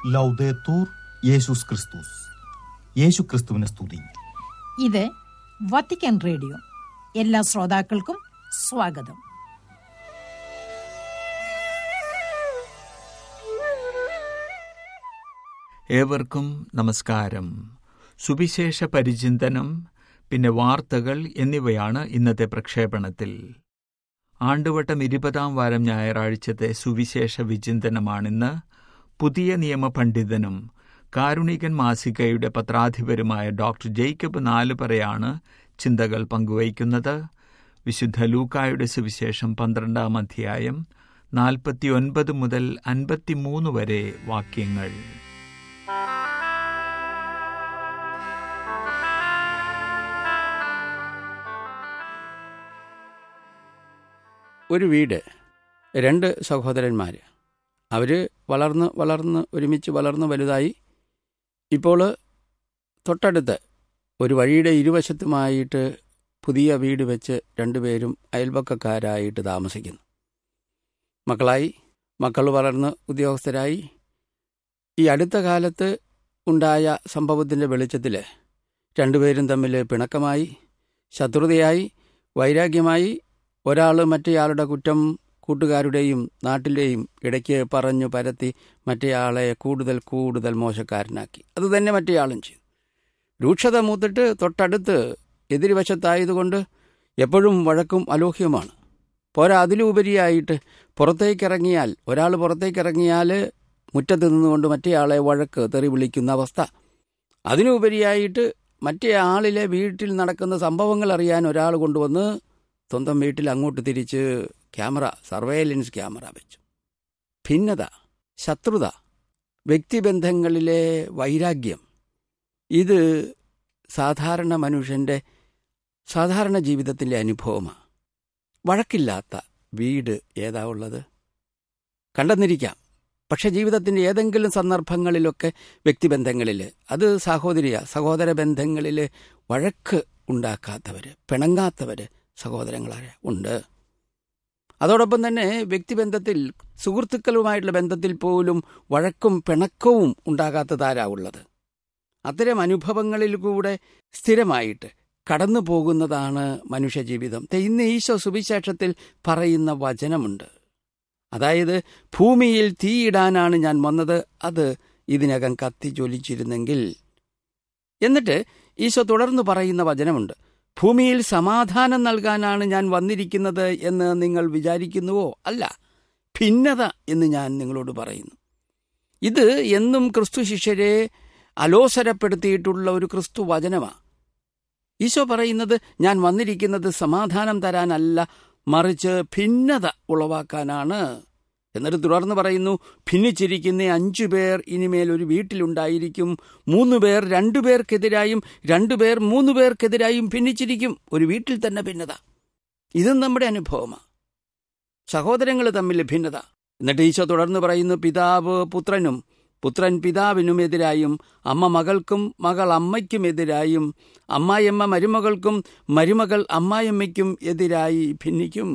ലൗദേത്തൂർ യേശുസ് ക്രിസ്തുസ് യേശു ക്രിസ്തുവിനെ സ്തുതി ഇത് വത്തിക്കാൻ റേഡിയോ എല്ലാ ശ്രോതാക്കൾക്കും സ്വാഗതം ഏവർക്കും നമസ്കാരം സുവിശേഷ പരിചിന്തനം പിന്നെ വാർത്തകൾ എന്നിവയാണ് ഇന്നത്തെ പ്രക്ഷേപണത്തിൽ ആണ്ടുവട്ടം ഇരുപതാം വാരം ഞായറാഴ്ചത്തെ സുവിശേഷ വിചിന്തനമാണിന്ന് പുതിയ നിയമ പണ്ഡിതനും കാരുണികൻ മാസികയുടെ പത്രാധിപരുമായ ഡോക്ടർ ജേക്കബ് നാലുപറയാണ് ചിന്തകൾ പങ്കുവയ്ക്കുന്നത് വിശുദ്ധ ലൂക്കായുടെ സുവിശേഷം പന്ത്രണ്ടാം അധ്യായം നാൽപ്പത്തിയൊൻപത് മുതൽ അൻപത്തിമൂന്ന് വരെ വാക്യങ്ങൾ ഒരു വീട് രണ്ട് സഹോദരന്മാർ അവർ വളർന്ന് വളർന്ന് ഒരുമിച്ച് വളർന്ന് വലുതായി ഇപ്പോൾ തൊട്ടടുത്ത് ഒരു വഴിയുടെ ഇരുവശത്തുമായിട്ട് പുതിയ വീട് വെച്ച് രണ്ടുപേരും അയൽപക്കക്കാരായിട്ട് താമസിക്കുന്നു മക്കളായി മക്കൾ വളർന്ന് ഉദ്യോഗസ്ഥരായി ഈ അടുത്ത കാലത്ത് ഉണ്ടായ സംഭവത്തിൻ്റെ വെളിച്ചത്തിൽ രണ്ടുപേരും തമ്മിൽ പിണക്കമായി ശത്രുതയായി വൈരാഗ്യമായി ഒരാൾ മറ്റേയാളുടെ കുറ്റം കൂട്ടുകാരുടെയും നാട്ടിലെയും ഇടയ്ക്ക് പറഞ്ഞു പരത്തി മറ്റേയാളെ കൂടുതൽ കൂടുതൽ മോശക്കാരനാക്കി അതുതന്നെ മറ്റേയാളും ചെയ്തു രൂക്ഷത മൂത്തിട്ട് തൊട്ടടുത്ത് എതിർവശത്തായതുകൊണ്ട് എപ്പോഴും വഴക്കും അലോഹ്യമാണ് പോരാ അതിലുപരിയായിട്ട് പുറത്തേക്കിറങ്ങിയാൽ ഒരാൾ പുറത്തേക്കിറങ്ങിയാൽ മുറ്റത്ത് നിന്നുകൊണ്ട് മറ്റേയാളെ വഴക്ക് തെറി വിളിക്കുന്ന അവസ്ഥ അതിനുപരിയായിട്ട് മറ്റേ ആളിലെ വീട്ടിൽ നടക്കുന്ന സംഭവങ്ങൾ അറിയാൻ ഒരാൾ കൊണ്ടുവന്ന് സ്വന്തം വീട്ടിൽ അങ്ങോട്ട് തിരിച്ച് ക്യാമറ സർവൈലൻസ് ക്യാമറ വെച്ചു ഭിന്നത ശത്രുത വ്യക്തിബന്ധങ്ങളിലെ വൈരാഗ്യം ഇത് സാധാരണ മനുഷ്യൻ്റെ സാധാരണ ജീവിതത്തിലെ അനുഭവമാണ് വഴക്കില്ലാത്ത വീട് ഏതാ ഉള്ളത് കണ്ടെന്നിരിക്കാം പക്ഷെ ജീവിതത്തിൻ്റെ ഏതെങ്കിലും സന്ദർഭങ്ങളിലൊക്കെ വ്യക്തിബന്ധങ്ങളിൽ അത് സഹോദരിയ സഹോദര ബന്ധങ്ങളിൽ വഴക്ക് ഉണ്ടാക്കാത്തവർ പിണങ്ങാത്തവർ സഹോദരങ്ങളായ ഉണ്ട് അതോടൊപ്പം തന്നെ വ്യക്തിബന്ധത്തിൽ സുഹൃത്തുക്കളുമായിട്ടുള്ള ബന്ധത്തിൽ പോലും വഴക്കും പിണക്കവും ഉണ്ടാകാത്തതാരാ ഉള്ളത് അത്തരം അനുഭവങ്ങളിൽ കൂടെ സ്ഥിരമായിട്ട് കടന്നു പോകുന്നതാണ് മനുഷ്യജീവിതം ദേ ഇന്ന് ഈശോ സുവിശേഷത്തിൽ പറയുന്ന വചനമുണ്ട് അതായത് ഭൂമിയിൽ തീയിടാനാണ് ഞാൻ വന്നത് അത് ഇതിനകം കത്തി ജ്വലിച്ചിരുന്നെങ്കിൽ എന്നിട്ട് ഈശോ തുടർന്ന് പറയുന്ന വചനമുണ്ട് ഭൂമിയിൽ സമാധാനം നൽകാനാണ് ഞാൻ വന്നിരിക്കുന്നത് എന്ന് നിങ്ങൾ വിചാരിക്കുന്നുവോ അല്ല ഭിന്നത എന്ന് ഞാൻ നിങ്ങളോട് പറയുന്നു ഇത് എന്നും ക്രിസ്തു ശിഷ്യരെ അലോസരപ്പെടുത്തിയിട്ടുള്ള ഒരു ക്രിസ്തു വചനമാണ് ഈശോ പറയുന്നത് ഞാൻ വന്നിരിക്കുന്നത് സമാധാനം തരാനല്ല മറിച്ച് ഭിന്നത ഉളവാക്കാനാണ് എന്നിട്ട് തുടർന്ന് പറയുന്നു ഭിന്നിച്ചിരിക്കുന്ന അഞ്ചു പേർ ഇനിമേൽ ഒരു വീട്ടിലുണ്ടായിരിക്കും മൂന്ന് പേർ രണ്ടു പേർക്കെതിരായും രണ്ടു പേർ മൂന്ന് പേർക്കെതിരായും ഭിന്നിച്ചിരിക്കും ഒരു വീട്ടിൽ തന്നെ ഭിന്നത ഇതും നമ്മുടെ അനുഭവമാണ് സഹോദരങ്ങൾ തമ്മിൽ ഭിന്നത എന്നിട്ട് ഈശോ തുടർന്ന് പറയുന്നു പിതാവ് പുത്രനും പുത്രൻ പിതാവിനും എതിരായും അമ്മ മകൾക്കും മകൾ അമ്മയ്ക്കും എതിരായും അമ്മായിയമ്മ മരുമകൾക്കും മരുമകൾ അമ്മായിയമ്മയ്ക്കും എതിരായി ഭിന്നിക്കും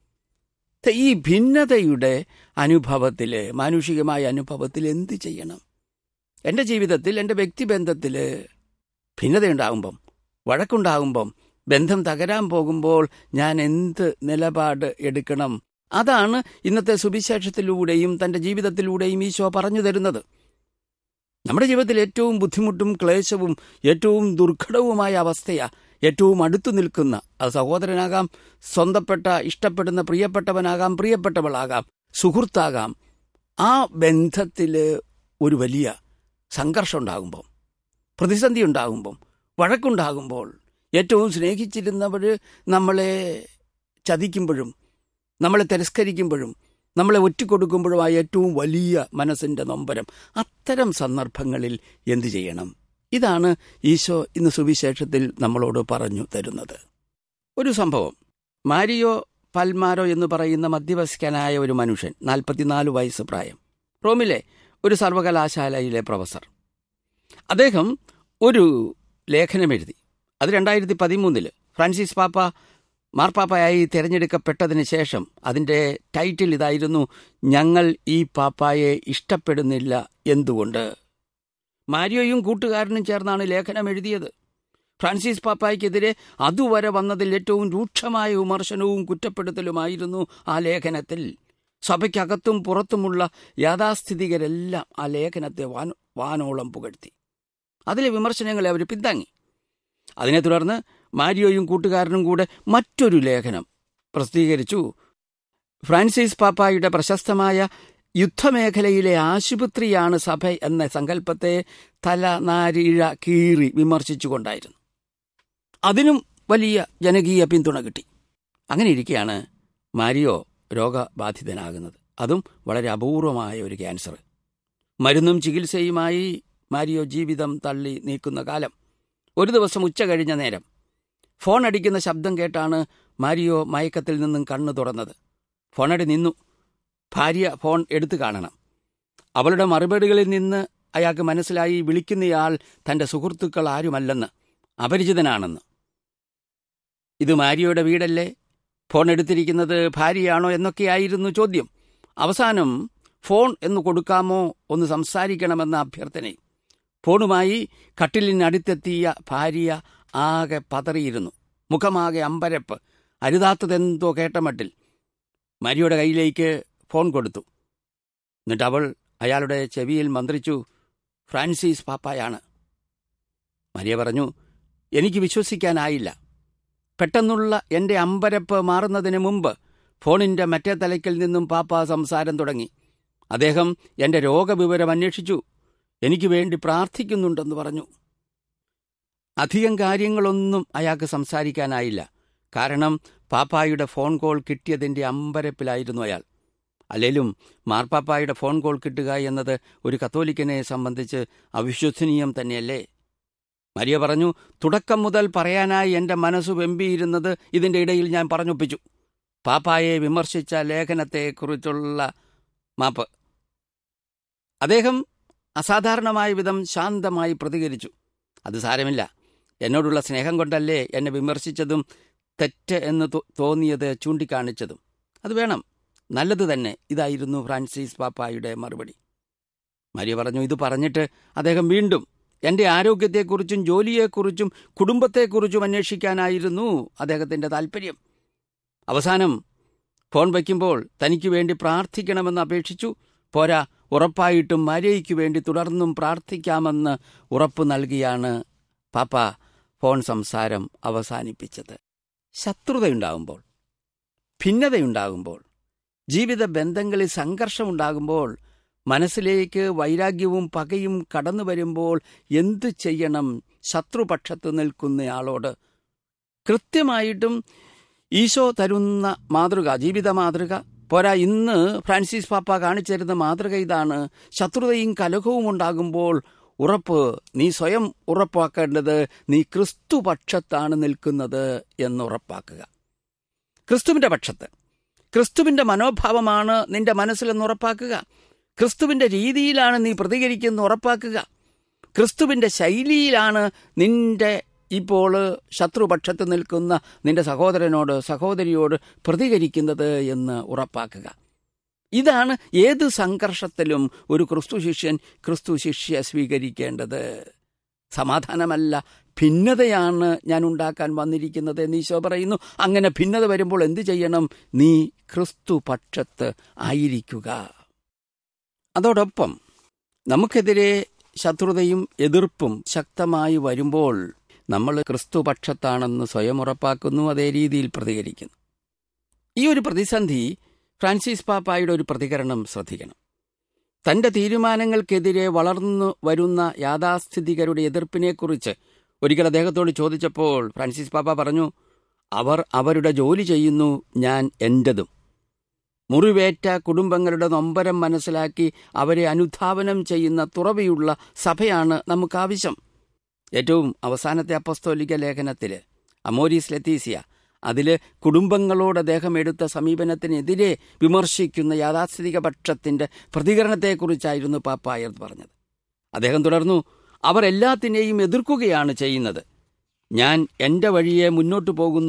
ഈ ഭിന്നതയുടെ അനുഭവത്തിൽ മാനുഷികമായ അനുഭവത്തിൽ എന്ത് ചെയ്യണം എൻ്റെ ജീവിതത്തിൽ എൻ്റെ വ്യക്തിബന്ധത്തിൽ ഭിന്നതയുണ്ടാകുമ്പം വഴക്കുണ്ടാകുമ്പം ബന്ധം തകരാൻ പോകുമ്പോൾ ഞാൻ എന്ത് നിലപാട് എടുക്കണം അതാണ് ഇന്നത്തെ സുവിശേഷത്തിലൂടെയും തൻ്റെ ജീവിതത്തിലൂടെയും ഈശോ പറഞ്ഞു തരുന്നത് നമ്മുടെ ജീവിതത്തിൽ ഏറ്റവും ബുദ്ധിമുട്ടും ക്ലേശവും ഏറ്റവും ദുർഘടവുമായ അവസ്ഥയാ ഏറ്റവും അടുത്തു നിൽക്കുന്ന അത് സഹോദരനാകാം സ്വന്തപ്പെട്ട ഇഷ്ടപ്പെടുന്ന പ്രിയപ്പെട്ടവനാകാം പ്രിയപ്പെട്ടവളാകാം സുഹൃത്താകാം ആ ബന്ധത്തിൽ ഒരു വലിയ സംഘർഷം ഉണ്ടാകുമ്പം പ്രതിസന്ധി ഉണ്ടാകുമ്പം വഴക്കുണ്ടാകുമ്പോൾ ഏറ്റവും സ്നേഹിച്ചിരുന്നവർ നമ്മളെ ചതിക്കുമ്പോഴും നമ്മളെ തിരസ്കരിക്കുമ്പോഴും നമ്മളെ ഒറ്റിക്കൊടുക്കുമ്പോഴുമായ ഏറ്റവും വലിയ മനസ്സിൻ്റെ നൊമ്പരം അത്തരം സന്ദർഭങ്ങളിൽ എന്തു ചെയ്യണം ഇതാണ് ഈശോ ഇന്ന് സുവിശേഷത്തിൽ നമ്മളോട് പറഞ്ഞു തരുന്നത് ഒരു സംഭവം മാരിയോ പൽമാരോ എന്ന് പറയുന്ന മധ്യവയസ്കനായ ഒരു മനുഷ്യൻ നാൽപ്പത്തിനാല് വയസ്സ് പ്രായം റോമിലെ ഒരു സർവകലാശാലയിലെ പ്രൊഫസർ അദ്ദേഹം ഒരു ലേഖനം എഴുതി അത് രണ്ടായിരത്തി പതിമൂന്നില് ഫ്രാൻസിസ് പാപ്പ മാർപ്പാപ്പയായി തിരഞ്ഞെടുക്കപ്പെട്ടതിന് ശേഷം അതിൻ്റെ ടൈറ്റിൽ ഇതായിരുന്നു ഞങ്ങൾ ഈ പാപ്പായെ ഇഷ്ടപ്പെടുന്നില്ല എന്തുകൊണ്ട് മാരിയോയും കൂട്ടുകാരനും ചേർന്നാണ് ലേഖനം എഴുതിയത് ഫ്രാൻസിസ് പാപ്പായ്ക്കെതിരെ അതുവരെ വന്നതിൽ ഏറ്റവും രൂക്ഷമായ വിമർശനവും കുറ്റപ്പെടുത്തലുമായിരുന്നു ആ ലേഖനത്തിൽ സഭയ്ക്കകത്തും പുറത്തുമുള്ള യാഥാസ്ഥിതികരെല്ലാം ആ ലേഖനത്തെ വാൻ വാനോളം പുകഴ്ത്തി അതിലെ വിമർശനങ്ങളെ അവർ പിന്താങ്ങി അതിനെ തുടർന്ന് മാരിയോയും കൂട്ടുകാരനും കൂടെ മറ്റൊരു ലേഖനം പ്രസിദ്ധീകരിച്ചു ഫ്രാൻസിസ് പാപ്പായുടെ പ്രശസ്തമായ യുദ്ധമേഖലയിലെ ആശുപത്രിയാണ് സഭ എന്ന സങ്കല്പത്തെ തലനാരിഴ കീറി വിമർശിച്ചുകൊണ്ടായിരുന്നു അതിനും വലിയ ജനകീയ പിന്തുണ കിട്ടി അങ്ങനെ ഇരിക്കെയാണ് മാരിയോ രോഗബാധിതനാകുന്നത് അതും വളരെ അപൂർവമായ ഒരു ക്യാൻസർ മരുന്നും ചികിത്സയുമായി മാരിയോ ജീവിതം തള്ളി നീക്കുന്ന കാലം ഒരു ദിവസം ഉച്ച കഴിഞ്ഞ നേരം ഫോൺ അടിക്കുന്ന ശബ്ദം കേട്ടാണ് മാരിയോ മയക്കത്തിൽ നിന്നും കണ്ണു തുറന്നത് ഫോണടി നിന്നു ഭാര്യ ഫോൺ എടുത്തു കാണണം അവളുടെ മറുപടികളിൽ നിന്ന് അയാൾക്ക് മനസ്സിലായി വിളിക്കുന്നയാൾ തന്റെ സുഹൃത്തുക്കൾ ആരുമല്ലെന്ന് അപരിചിതനാണെന്ന് ഇത് മാരിയോയുടെ വീടല്ലേ ഫോൺ എടുത്തിരിക്കുന്നത് ഭാര്യയാണോ എന്നൊക്കെയായിരുന്നു ചോദ്യം അവസാനം ഫോൺ എന്ന് കൊടുക്കാമോ ഒന്ന് സംസാരിക്കണമെന്ന അഭ്യർത്ഥനയും ഫോണുമായി കട്ടിലിനടുത്തെത്തിയ ഭാര്യ ആകെ പതറിയിരുന്നു മുഖമാകെ അമ്പരപ്പ് അരുതാത്തതെന്തോ കേട്ട മട്ടിൽ മരിയുടെ കയ്യിലേക്ക് ഫോൺ കൊടുത്തു എന്നിട്ട് അവൾ അയാളുടെ ചെവിയിൽ മന്ത്രിച്ചു ഫ്രാൻസിസ് പാപ്പായാണ് മരിയ പറഞ്ഞു എനിക്ക് വിശ്വസിക്കാനായില്ല പെട്ടെന്നുള്ള എൻ്റെ അമ്പരപ്പ് മാറുന്നതിന് മുമ്പ് ഫോണിൻ്റെ മറ്റേ തലയ്ക്കിൽ നിന്നും പാപ്പ സംസാരം തുടങ്ങി അദ്ദേഹം എൻ്റെ രോഗവിവരം അന്വേഷിച്ചു എനിക്ക് വേണ്ടി പ്രാർത്ഥിക്കുന്നുണ്ടെന്ന് പറഞ്ഞു അധികം കാര്യങ്ങളൊന്നും അയാൾക്ക് സംസാരിക്കാനായില്ല കാരണം പാപ്പായുടെ ഫോൺ കോൾ കിട്ടിയതിൻ്റെ അമ്പരപ്പിലായിരുന്നു അയാൾ അല്ലേലും മാർപ്പാപ്പായുടെ ഫോൺ കോൾ കിട്ടുക എന്നത് ഒരു കത്തോലിക്കനെ സംബന്ധിച്ച് അവിശ്വസനീയം തന്നെയല്ലേ മരിയ പറഞ്ഞു തുടക്കം മുതൽ പറയാനായി എൻ്റെ മനസ്സ് വെമ്പിയിരുന്നത് ഇതിൻ്റെ ഇടയിൽ ഞാൻ പറഞ്ഞൊപ്പിച്ചു പാപ്പായെ വിമർശിച്ച ലേഖനത്തെക്കുറിച്ചുള്ള മാപ്പ് അദ്ദേഹം അസാധാരണമായ വിധം ശാന്തമായി പ്രതികരിച്ചു അത് സാരമില്ല എന്നോടുള്ള സ്നേഹം കൊണ്ടല്ലേ എന്നെ വിമർശിച്ചതും തെറ്റ് എന്ന് തോ- തോന്നിയത് ചൂണ്ടിക്കാണിച്ചതും അത് വേണം നല്ലത് തന്നെ ഇതായിരുന്നു ഫ്രാൻസിസ് പാപ്പായുടെ മറുപടി മരിയ പറഞ്ഞു ഇത് പറഞ്ഞിട്ട് അദ്ദേഹം വീണ്ടും എൻ്റെ ആരോഗ്യത്തെക്കുറിച്ചും ജോലിയെക്കുറിച്ചും കുടുംബത്തെക്കുറിച്ചും അന്വേഷിക്കാനായിരുന്നു അദ്ദേഹത്തിൻ്റെ താല്പര്യം അവസാനം ഫോൺ വയ്ക്കുമ്പോൾ തനിക്ക് വേണ്ടി പ്രാർത്ഥിക്കണമെന്ന് അപേക്ഷിച്ചു പോരാ ഉറപ്പായിട്ടും മരിയയ്ക്ക് വേണ്ടി തുടർന്നും പ്രാർത്ഥിക്കാമെന്ന് ഉറപ്പു നൽകിയാണ് പാപ്പ ഫോൺ സംസാരം അവസാനിപ്പിച്ചത് ശത്രുതയുണ്ടാകുമ്പോൾ ഭിന്നതയുണ്ടാകുമ്പോൾ ജീവിത ബന്ധങ്ങളിൽ സംഘർഷമുണ്ടാകുമ്പോൾ മനസ്സിലേക്ക് വൈരാഗ്യവും പകയും കടന്നു വരുമ്പോൾ എന്തു ചെയ്യണം ശത്രുപക്ഷത്ത് നിൽക്കുന്നയാളോട് കൃത്യമായിട്ടും ഈശോ തരുന്ന മാതൃക ജീവിത മാതൃക പോരാ ഇന്ന് ഫ്രാൻസിസ് പാപ്പ കാണിച്ചിരുന്ന മാതൃക ഇതാണ് ശത്രുതയും കലഹവും ഉണ്ടാകുമ്പോൾ ഉറപ്പ് നീ സ്വയം ഉറപ്പാക്കേണ്ടത് നീ ക്രിസ്തു പക്ഷത്താണ് നിൽക്കുന്നത് എന്ന് ഉറപ്പാക്കുക ക്രിസ്തുവിന്റെ പക്ഷത്ത് ക്രിസ്തുവിന്റെ മനോഭാവമാണ് നിന്റെ മനസ്സിലെന്ന് ഉറപ്പാക്കുക ക്രിസ്തുവിന്റെ രീതിയിലാണ് നീ പ്രതികരിക്കുന്ന ഉറപ്പാക്കുക ക്രിസ്തുവിന്റെ ശൈലിയിലാണ് നിന്റെ ഇപ്പോൾ ശത്രുപക്ഷത്ത് നിൽക്കുന്ന നിന്റെ സഹോദരനോട് സഹോദരിയോട് പ്രതികരിക്കുന്നത് എന്ന് ഉറപ്പാക്കുക ഇതാണ് ഏത് സംഘർഷത്തിലും ഒരു ക്രിസ്തു ശിഷ്യൻ ക്രിസ്തു ശിഷ്യ സ്വീകരിക്കേണ്ടത് സമാധാനമല്ല ഭിന്നതയാണ് ഞാൻ ഉണ്ടാക്കാൻ വന്നിരിക്കുന്നത് എന്ന് ഈശോ പറയുന്നു അങ്ങനെ ഭിന്നത വരുമ്പോൾ എന്തു ചെയ്യണം നീ ക്രിസ്തു പക്ഷത്ത് ആയിരിക്കുക അതോടൊപ്പം നമുക്കെതിരെ ശത്രുതയും എതിർപ്പും ശക്തമായി വരുമ്പോൾ നമ്മൾ ക്രിസ്തു പക്ഷത്താണെന്ന് സ്വയം ഉറപ്പാക്കുന്നു അതേ രീതിയിൽ പ്രതികരിക്കുന്നു ഈ ഒരു പ്രതിസന്ധി ഫ്രാൻസിസ് പാപ്പായുടെ ഒരു പ്രതികരണം ശ്രദ്ധിക്കണം തന്റെ തീരുമാനങ്ങൾക്കെതിരെ വളർന്നു വരുന്ന യാഥാസ്ഥിതികരുടെ എതിർപ്പിനെക്കുറിച്ച് ഒരിക്കൽ അദ്ദേഹത്തോട് ചോദിച്ചപ്പോൾ ഫ്രാൻസിസ് പാപ്പ പറഞ്ഞു അവർ അവരുടെ ജോലി ചെയ്യുന്നു ഞാൻ എന്റതും മുറിവേറ്റ കുടുംബങ്ങളുടെ നൊമ്പരം മനസ്സിലാക്കി അവരെ അനുധാവനം ചെയ്യുന്ന തുറവിയുള്ള സഭയാണ് നമുക്കാവശ്യം ഏറ്റവും അവസാനത്തെ അപ്പസ്തോലിക ലേഖനത്തിൽ അമോരീസ് ലത്തീസിയ അതിൽ കുടുംബങ്ങളോട് അദ്ദേഹം എടുത്ത സമീപനത്തിനെതിരെ വിമർശിക്കുന്ന യാഥാസ്ഥിതിക പക്ഷത്തിന്റെ പ്രതികരണത്തെക്കുറിച്ചായിരുന്നു പാപ്പായർ പറഞ്ഞത് അദ്ദേഹം തുടർന്നു അവർ എല്ലാത്തിനെയും എതിർക്കുകയാണ് ചെയ്യുന്നത് ഞാൻ എൻ്റെ വഴിയെ മുന്നോട്ടു പോകുന്നു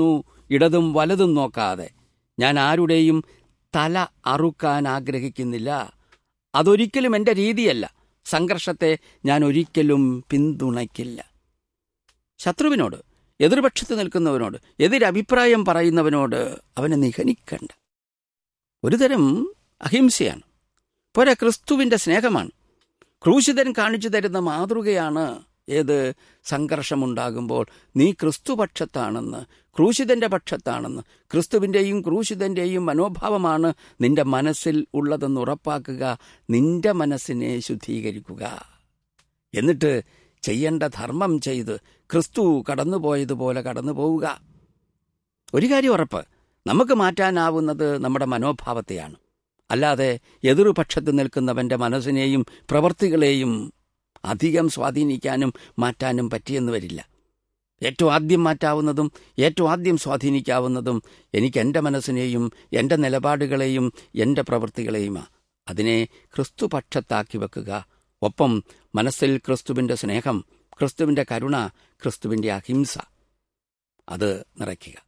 ഇടതും വലതും നോക്കാതെ ഞാൻ ആരുടെയും തല അറുക്കാൻ ആഗ്രഹിക്കുന്നില്ല അതൊരിക്കലും എൻ്റെ രീതിയല്ല സംഘർഷത്തെ ഞാൻ ഒരിക്കലും പിന്തുണയ്ക്കില്ല ശത്രുവിനോട് എതിർപക്ഷത്ത് നിൽക്കുന്നവനോട് എതിരഭിപ്രായം പറയുന്നവനോട് അവനെ നിഗണിക്കണ്ട ഒരുതരം അഹിംസയാണ് പോരാ ക്രിസ്തുവിൻ്റെ സ്നേഹമാണ് ക്രൂശിതൻ കാണിച്ചു തരുന്ന മാതൃകയാണ് ഏത് സംഘർഷമുണ്ടാകുമ്പോൾ നീ ക്രിസ്തുപക്ഷത്താണെന്ന് ക്രൂശിതന്റെ പക്ഷത്താണെന്ന് ക്രിസ്തുവിൻ്റെയും ക്രൂശിതന്റെയും മനോഭാവമാണ് നിന്റെ മനസ്സിൽ ഉള്ളതെന്ന് ഉറപ്പാക്കുക നിന്റെ മനസ്സിനെ ശുദ്ധീകരിക്കുക എന്നിട്ട് ചെയ്യേണ്ട ധർമ്മം ചെയ്ത് ക്രിസ്തു കടന്നുപോയതുപോലെ കടന്നു പോവുക ഒരു കാര്യം ഉറപ്പ് നമുക്ക് മാറ്റാനാവുന്നത് നമ്മുടെ മനോഭാവത്തെയാണ് അല്ലാതെ എതിർപക്ഷത്ത് നിൽക്കുന്നവന്റെ മനസ്സിനെയും പ്രവൃത്തികളെയും അധികം സ്വാധീനിക്കാനും മാറ്റാനും പറ്റിയെന്ന് വരില്ല ഏറ്റവും ആദ്യം മാറ്റാവുന്നതും ഏറ്റവും ആദ്യം സ്വാധീനിക്കാവുന്നതും എനിക്ക് എൻ്റെ മനസ്സിനെയും എൻ്റെ നിലപാടുകളെയും എൻ്റെ പ്രവൃത്തികളെയുമാണ് അതിനെ ക്രിസ്തുപക്ഷത്താക്കി വെക്കുക ഒപ്പം മനസ്സിൽ ക്രിസ്തുവിൻ്റെ സ്നേഹം ക്രിസ്തുവിൻ്റെ കരുണ ക്രിസ്തുവിൻ്റെ അഹിംസ അത് നിറയ്ക്കുക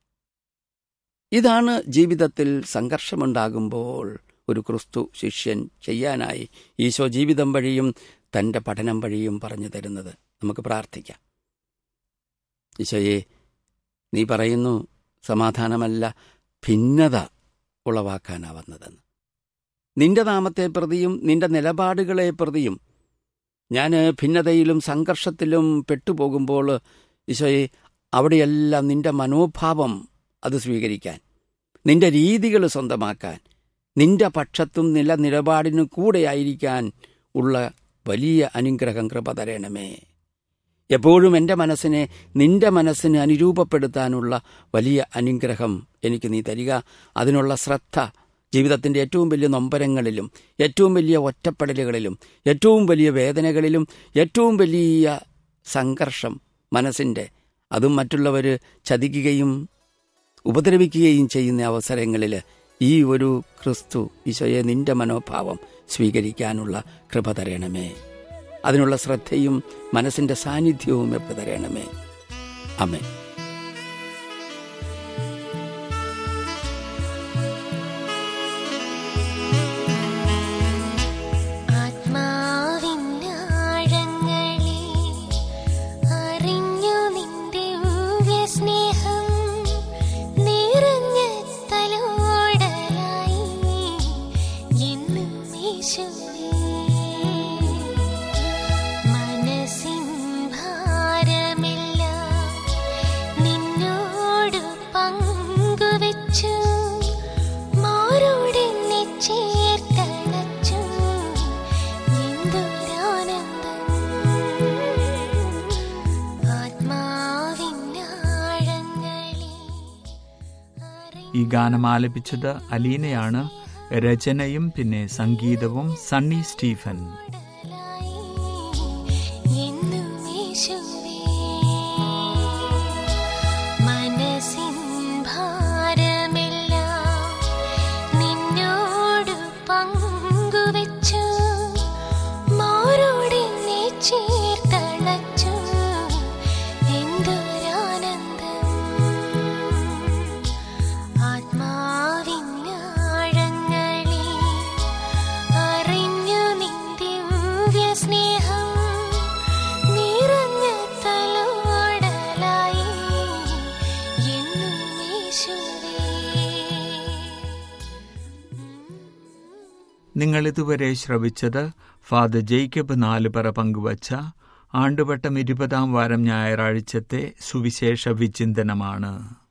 ഇതാണ് ജീവിതത്തിൽ സംഘർഷമുണ്ടാകുമ്പോൾ ഒരു ക്രിസ്തു ശിഷ്യൻ ചെയ്യാനായി ഈശോ ജീവിതം വഴിയും തൻ്റെ പഠനം വഴിയും പറഞ്ഞു തരുന്നത് നമുക്ക് പ്രാർത്ഥിക്കാം ഈശോയെ നീ പറയുന്നു സമാധാനമല്ല ഭിന്നത ഉളവാക്കാനാ വന്നതെന്ന് നിന്റെ നാമത്തെ പ്രതിയും നിന്റെ നിലപാടുകളെ പ്രതിയും ഞാൻ ഭിന്നതയിലും സംഘർഷത്തിലും പെട്ടുപോകുമ്പോൾ ഈശോയെ അവിടെയെല്ലാം നിന്റെ മനോഭാവം അത് സ്വീകരിക്കാൻ നിന്റെ രീതികൾ സ്വന്തമാക്കാൻ നിന്റെ പക്ഷത്തും നില നിലപാടിനു കൂടെയായിരിക്കാൻ ഉള്ള വലിയ അനുഗ്രഹം കൃപ തരണമേ എപ്പോഴും എൻ്റെ മനസ്സിനെ നിന്റെ മനസ്സിന് അനുരൂപപ്പെടുത്താനുള്ള വലിയ അനുഗ്രഹം എനിക്ക് നീ തരിക അതിനുള്ള ശ്രദ്ധ ജീവിതത്തിൻ്റെ ഏറ്റവും വലിയ നൊമ്പരങ്ങളിലും ഏറ്റവും വലിയ ഒറ്റപ്പെടലുകളിലും ഏറ്റവും വലിയ വേദനകളിലും ഏറ്റവും വലിയ സംഘർഷം മനസ്സിൻ്റെ അതും മറ്റുള്ളവർ ചതിക്കുകയും ഉപദ്രവിക്കുകയും ചെയ്യുന്ന അവസരങ്ങളിൽ ഈ ഒരു ക്രിസ്തു ഈശോയെ നിന്റെ മനോഭാവം സ്വീകരിക്കാനുള്ള കൃപ തരണമേ അതിനുള്ള ശ്രദ്ധയും മനസ്സിന്റെ സാന്നിധ്യവും എപ്പ് തരണമേ അമ്മേ ആത്മാവിന്നാഴങ്ങളിൽ അറിഞ്ഞു നിന്റെ സ്നേഹം നിറഞ്ഞ തലോടലായി എന്നും യേശുവേ മനസ്സിൻ ഭാരമെല്ലാം നിന്നോട് പങ്കുവെച്ചു മാറോടെന്നെ ചേർത്തണച്ചു എന്തൊരാനന്ദം ആത്മാവിന്നാഴങ്ങളിൽ ഈ ഗാനം ആലപിച്ചത് അലീനയാണ് രചനയും പിന്നെ സംഗീതവും സണ്ണി സ്റ്റീഫൻ എന്നും യേശുവേ മനസ്സിൻ ഭാരമെല്ലാം നിന്നോട് പങ്കുവെച്ചു മാറോടെന്നെ ചേർത്തണച്ചു എന്തൊരാനന്ദം ആത്മാവിന്നാഴങ്ങളിൽ അറിഞ്ഞു നിന്റെ സ്നേഹം നിറഞ്ഞ തലോടലായി എന്നും യേശുവേ നിങ്ങൾ ഇതുവരെ ശ്രവിച്ചത് ഫാദർ ജേക്കബ് നാലുപറ പങ്കുവച്ച ആണ്ടുവട്ടം ഇരുപതാം വാരം ഞായറാഴ്ചത്തെ സുവിശേഷ വിചിന്തനമാണ്